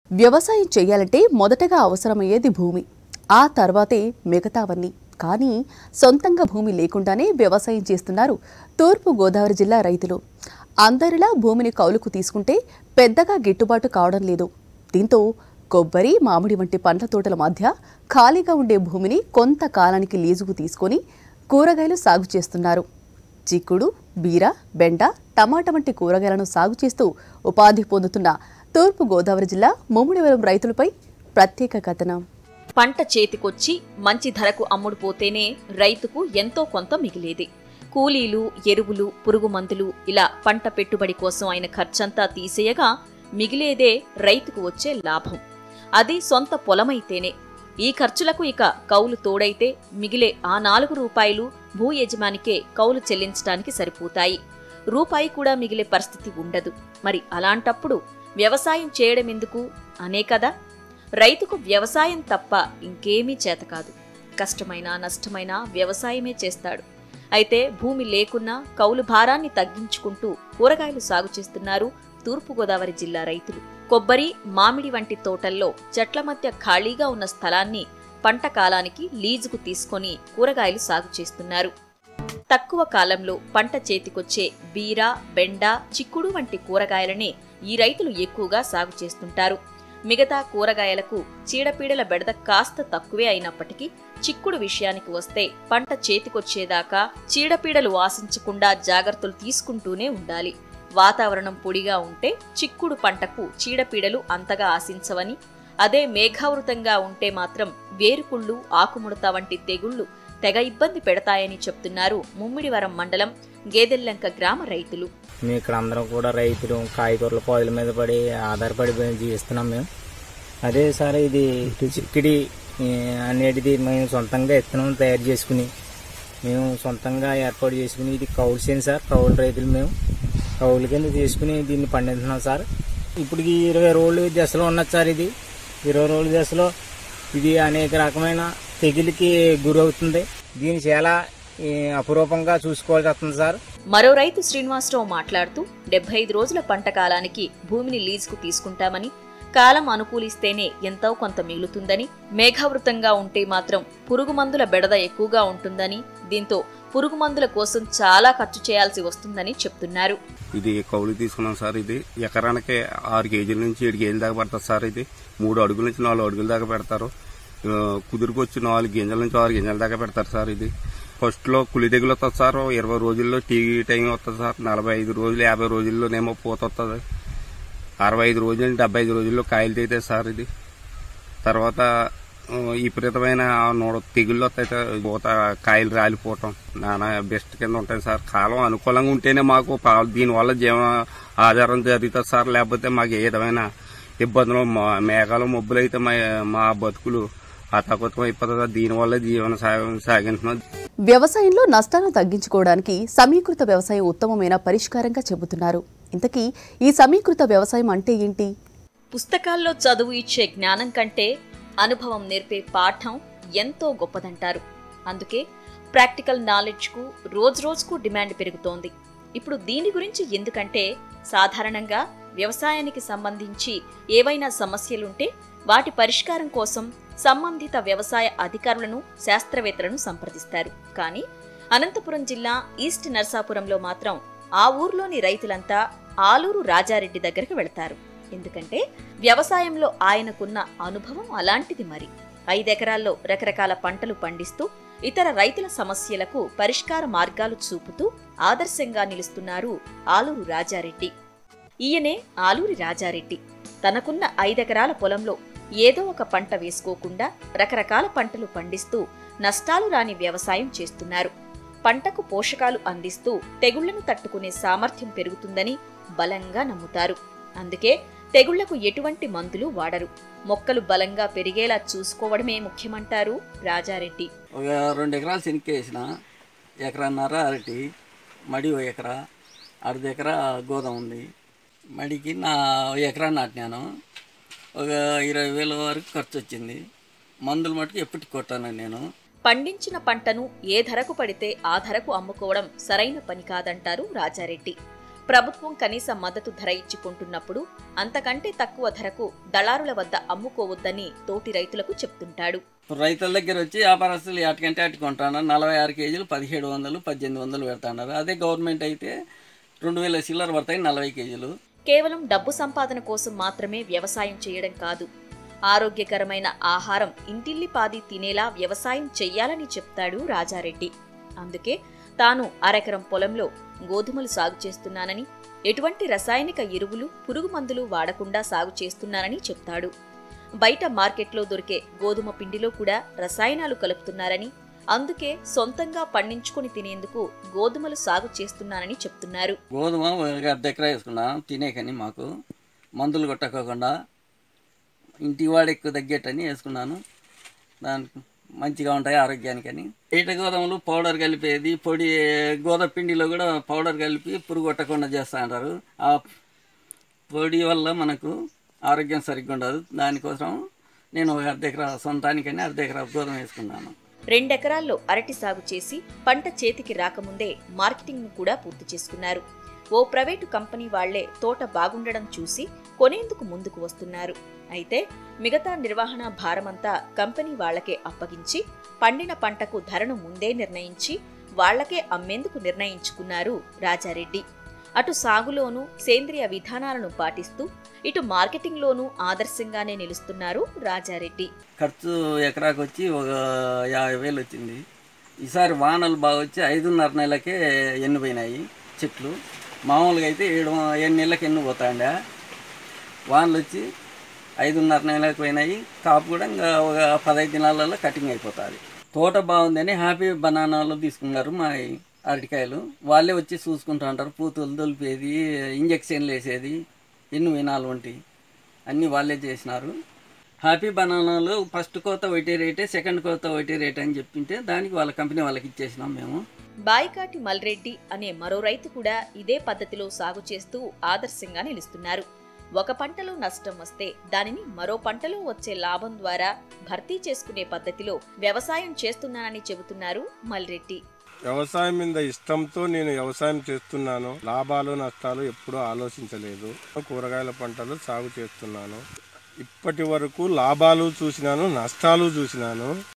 వ్యవసాయం చేయాలంటే మొదటగా అవసరమయ్యేది భూమి ఆ తర్వాతే మిగతావన్నీ కానీ సొంతంగా భూమి లేకుండానే వ్యవసాయం చేస్తున్నారు తూర్పు గోదావరి జిల్లా రైతులు అందరిలా భూమిని కౌలుకు తీసుకుంటే పెద్దగా గిట్టుబాటు కావడం లేదు దీంతో కొబ్బరి మామిడి వంటి పండ్ల తోటల మధ్య ఖాళీగా ఉండే భూమిని కొంతకాలానికి లీజుకు తీసుకొని కూరగాయలు సాగు చేస్తున్నారు చిక్కుడు బీర బెండ టమాటా వంటి కూరగాయలను సాగు చేస్తూ ఉపాధి పొందుతున్న తూర్పు గోదావరి జిల్లా ముమ్మిడివరం రైతులపై ప్రత్యేక కథనం పంట చేతికొచ్చి మంచి ధరకు అమ్ముడుపోతేనే రైతుకు ఎంతో కొంత మిగిలేది కూలీలు ఎరువులు పురుగు మందులు ఇలా పంట పెట్టుబడి కోసం అయిన ఖర్చంతా తీసేయగా మిగిలేదే రైతుకు వచ్చే లాభం అది సొంత పొలమైతేనే ఈ ఖర్చులకు ఇక కౌలు తోడైతే మిగిలే ఆ నాలుగు రూపాయలు భూ యజమానికే కౌలు చెల్లించడానికి సరిపోతాయి రూపాయి కూడా మిగిలే పరిస్థితి ఉండదు మరి అలాంటప్పుడు వ్యవసాయం చేయడమెందుకు అనే కదా రైతుకు వ్యవసాయం తప్ప ఇంకేమీ చేత కాదు కష్టమైనా నష్టమైనా వ్యవసాయమే చేస్తాడు అయితే భూమి లేకున్నా కౌలు భారాన్ని తగ్గించుకుంటూ కూరగాయలు సాగు చేస్తున్నారు తూర్పుగోదావరి జిల్లా రైతులు కొబ్బరి మామిడి వంటి తోటల్లో చెట్ల మధ్య ఖాళీగా ఉన్న స్థలాన్ని పంట కాలానికి లీజుకు తీసుకొని కూరగాయలు సాగు చేస్తున్నారు తక్కువ కాలంలో పంట చేతికొచ్చే బీర బెండ చిక్కుడు వంటి కూరగాయలనే ఈ రైతులు ఎక్కువగా సాగు చేస్తుంటారు మిగతా కూరగాయలకు చీడపీడల బెడద కాస్త తక్కువే అయినప్పటికీ చిక్కుడు విషయానికి వస్తే పంట చేతికొచ్చేదాకా చీడపీడలు ఆశించకుండా జాగ్రత్తలు తీసుకుంటూనే ఉండాలి వాతావరణం పొడిగా ఉంటే చిక్కుడు పంటకు చీడపీడలు అంతగా ఆశించవని అదే మేఘావృతంగా ఉంటే మాత్రం వేరుకుళ్ళు ఆకుముడత వంటి తెగుళ్లు తెగ ఇబ్బంది పెడతాయని చెప్తున్నారు ముమ్మిడివరం మండలం గేదెల్లంక గ్రామ రైతులు మేము ఇక్కడ అందరం కూడా రైతులు కాయగూరల పాదుల మీద పడి ఆధారపడి జీవిస్తున్నాం మేము అదే సార్ ఇది చిక్కిడి ఈ, అనేటిది మేము సొంతంగా విత్తనం తయారు చేసుకుని మేము సొంతంగా ఏర్పాటు చేసుకుని ఇది కౌలు చేయండి సార్ కౌలు రైతులు మేము కౌలు కింద తీసుకుని దీన్ని పండిస్తున్నాం సార్ ఇప్పుడు ఈ ఇరవై రోజులు దశలో ఉన్నది సార్ ఇది ఇరవై రోజుల దశలో ఇది అనేక రకమైన తెగులకి గురవుతుంది దీన్ని చాలా ఈ, అపురూపంగా చూసుకోవాల్సి వస్తుంది సార్ మరో రైతు శ్రీనివాసరావు మాట్లాడుతూ డెబ్బై ఐదు రోజుల పంట కాలానికి భూమిని లీజుకు తీసుకుంటామని కాలం అనుకూలిస్తేనే ఎంతో కొంత మిగులుతుందని మేఘావృతంగా ఉంటే మాత్రం పురుగు మందుల బెడద ఎక్కువగా ఉంటుందని దీంతో పురుగు మందుల కోసం చాలా ఖర్చు చేయాల్సి వస్తుందని చెప్తున్నారు ఇది కౌలు తీసుకున్నాం సార్ ఇది ఎకరానికి ఆరు కేజీల నుంచి ఏడు కేజీల దాకా పడుతుంది సార్ ఇది మూడు అడుగుల నుంచి నాలుగు అడుగుల దాకా పెడతారు ఆ, కుదురుకొచ్చి నాలుగు గింజల నుంచి ఆరు గింజల దాకా పెడతారు సార్ ఇది ఫస్ట్ లో కులి తెగులు వస్తుంది సార్ ఇరవై రోజుల్లో టీ టైం వస్తుంది సార్ నలభై ఐదు రోజులు యాభై రోజుల్లోనేమో పూత వస్తుంది అరవై ఐదు రోజుల నుంచి డెబ్బై ఐదు రోజుల్లో కాయలు తెగుతాయి సార్ ఇది తర్వాత ఆ, విపరీతమైన నూడ తెగుళ్ళు వస్తాయి సార్ పూత కాయలు రాలిపోవటం నానా బెస్ట్ కింద ఉంటాయి సార్ కాలం అనుకూలంగా ఉంటేనే మాకు పా- దీనివల్ల జీవన ఆధారం జరుగుతుంది సార్ లేకపోతే మాకు ఏ విధమైన ఇబ్బందులు మా- మేఘాలు మబ్బులు అయితే మా మా బతుకులు అతకుతం అయిపోతుంది సార్ దీనివల్ల జీవన సాగం సాగింటున్నాం వ్యవసాయంలో నష్టాలను తగ్గించుకోవడానికి సమీకృత వ్యవసాయం ఉత్తమమైన పరిష్కారంగా చెబుతున్నారు ఇంతకీ ఈ సమీకృత వ్యవసాయం అంటే ఏంటి పుస్తకాల్లో చదువు ఇచ్చే జ్ఞానం కంటే అనుభవం నేర్పే పాఠం ఎంతో గొప్పదంటారు అందుకే ప్రాక్టికల్ నాలెడ్జ్కు రోజు రోజుకు డిమాండ్ పెరుగుతోంది ఇప్పుడు దీని గురించి ఎందుకంటే సాధారణంగా వ్యవసాయానికి సంబంధించి ఏవైనా సమస్యలుంటే వాటి పరిష్కారం కోసం సంబంధిత వ్యవసాయ అధికారులను శాస్త్రవేత్తలను సంప్రదిస్తారు కానీ అనంతపురం జిల్లా ఈస్ట్ నర్సాపురంలో మాత్రం ఆ ఊర్లోని రైతులంతా ఆలూరు రాజారెడ్డి దగ్గరికి వెళతారు ఎందుకంటే వ్యవసాయంలో ఆయనకున్న అనుభవం అలాంటిది మరి ఐదెకరాల్లో రకరకాల పంటలు పండిస్తూ ఇతర రైతుల సమస్యలకు పరిష్కార మార్గాలు చూపుతూ ఆదర్శంగా నిలుస్తున్నారు ఆలూరు రాజారెడ్డి ఈయనే ఆలూరి రాజారెడ్డి తనకున్న ఐదెకరాల పొలంలో ఏదో ఒక పంట వేసుకోకుండా రకరకాల పంటలు పండిస్తూ నష్టాలు రాని వ్యవసాయం చేస్తున్నారు పంటకు పోషకాలు అందిస్తూ తెగుళ్లను తట్టుకునే సామర్థ్యం పెరుగుతుందని బలంగా నమ్ముతారు అందుకే తెగుళ్లకు ఎటువంటి మందులు వాడరు మొక్కలు బలంగా పెరిగేలా చూసుకోవడమే ముఖ్యమంటారు రాజారెడ్డి ఒక రెండు ఎకరాలు శనక్కి వేసిన ఎకరన్నర అరటి మడి ఓ ఎకరా అర్ధ ఎకరా గోధుమ ఉంది మడికి నా ఓ ఎకరా నాటినాను ఒక ఇరవై వేల వరకు ఖర్చు వచ్చింది మందులు మటుకు ఎప్పటికి కొట్టాను నేను పండించిన పంటను ఏ ధరకు పడితే ఆ ధరకు అమ్ముకోవడం సరైన పని కాదంటారు రాజారెడ్డి ప్రభుత్వం కనీస మద్దతు ధర ఇచ్చి కొంటున్నప్పుడు అంతకంటే తక్కువ ధరకు దళారుల వద్ద అమ్ముకోవద్దని తోటి రైతులకు చెప్తుంటాడు ఇప్పుడు రైతుల దగ్గర వచ్చి వ్యాపారస్తులు ఎటుకంటే అట్టుకుంటున్నారు నలభై ఆరు కేజీలు పదిహేడు వందలు పద్దెనిమిది వందలు పెడుతున్నారు అదే గవర్నమెంట్ అయితే రెండు వేల చిల్లర పడతాయి నలభై కేజీలు కేవలం డబ్బు సంపాదన కోసం మాత్రమే వ్యవసాయం చేయడం కాదు ఆరోగ్యకరమైన ఆహారం ఇంటిల్లిపాది తినేలా వ్యవసాయం చెయ్యాలని చెప్తాడు రాజారెడ్డి అందుకే తాను అరెకరం పొలంలో గోధుమలు సాగు చేస్తున్నానని ఎటువంటి రసాయనిక ఎరువులు పురుగు మందులు వాడకుండా సాగు చేస్తున్నానని చెప్తాడు బయట మార్కెట్లో దొరికే గోధుమ పిండిలో కూడా రసాయనాలు కలుపుతున్నారని అందుకే సొంతంగా పండించుకొని తినేందుకు గోధుమలు సాగు చేస్తున్నానని చెప్తున్నారు గోధుమ ఒక అర్ధ ఎకరా వేసుకున్నాం తినేకని మాకు మందులు కొట్టకోకుండా ఇంటి వాడెక్కువ తగ్గేటని వేసుకున్నాను దానికి మంచిగా ఉంటాయి ఆరోగ్యానికని ఈట గోధుమలు పౌడర్ కలిపేది పొడి గోధుమ పిండిలో కూడా పౌడర్ కలిపి పురుగు కొట్టకుండా చేస్తూ ఉంటారు ఆ పొడి వల్ల మనకు ఆరోగ్యం సరిగ్గా ఉండదు దానికోసం నేను ఒక అర్ధ ఎకరా సొంతానికని అర్ధ ఎకరా గోధుమ వేసుకున్నాను రెండెకరాల్లో అరటి సాగు చేసి పంట చేతికి రాకముందే మార్కెటింగ్ను కూడా పూర్తి చేసుకున్నారు ఓ ప్రైవేటు కంపెనీ వాళ్లే తోట బాగుండడం చూసి కొనేందుకు ముందుకు వస్తున్నారు అయితే మిగతా నిర్వహణ భారమంతా కంపెనీ వాళ్లకే అప్పగించి పండిన పంటకు ధరను ముందే నిర్ణయించి వాళ్లకే అమ్మేందుకు నిర్ణయించుకున్నారు రాజారెడ్డి అటు సాగులోనూ సేంద్రియ విధానాలను పాటిస్తూ ఇటు మార్కెటింగ్లోనూ ఆదర్శంగానే నిలుస్తున్నారు రాజారెడ్డి ఖర్చు ఎకరాకు వచ్చి ఒక యాభై వేలు వచ్చింది ఈసారి వానలు బాగా వచ్చి ఐదున్నర నెలలకే ఎన్నిపోయినాయి చెట్లు మామూలుగా అయితే ఏడు ఏడు నెలలకు ఎన్ని పోతాండా వానలు వచ్చి ఐదున్నర నెలలకు పోయినాయి కాపు కూడా ఇంకా ఒక పదహైదు దినాలలో కటింగ్ అయిపోతుంది తోట బాగుందని హ్యాపీ బనానాలు తీసుకున్నారు మా అరటికాయలు వాళ్ళే వచ్చి చూసుకుంటూ ఉంటారు పూతులు దొలిపేది ఇంజక్షన్లు వేసేది ఎన్ని వినాలు వంటి అన్నీ వాళ్ళే చేసినారు హ్యాపీ బనానాలు ఫస్ట్ కోత ఒకటి రేటే సెకండ్ కోత ఒకటి రేట్ అని చెప్పింటే దానికి వాళ్ళ కంపెనీ వాళ్ళకి ఇచ్చేసినాం మేము బాయికాటి మల్రెడ్డి అనే మరో రైతు కూడా ఇదే పద్ధతిలో సాగు చేస్తూ ఆదర్శంగా నిలుస్తున్నారు ఒక పంటలో నష్టం వస్తే దానిని మరో పంటలో వచ్చే లాభం ద్వారా భర్తీ చేసుకునే పద్ధతిలో వ్యవసాయం చేస్తున్నానని చెబుతున్నారు మల్రెడ్డి వ్యవసాయం మీద ఇష్టంతో నేను వ్యవసాయం చేస్తున్నాను లాభాలు నష్టాలు ఎప్పుడూ ఆలోచించలేదు కూరగాయల పంటలు సాగు చేస్తున్నాను ఇప్పటి వరకు లాభాలు చూసినాను నష్టాలు చూసినాను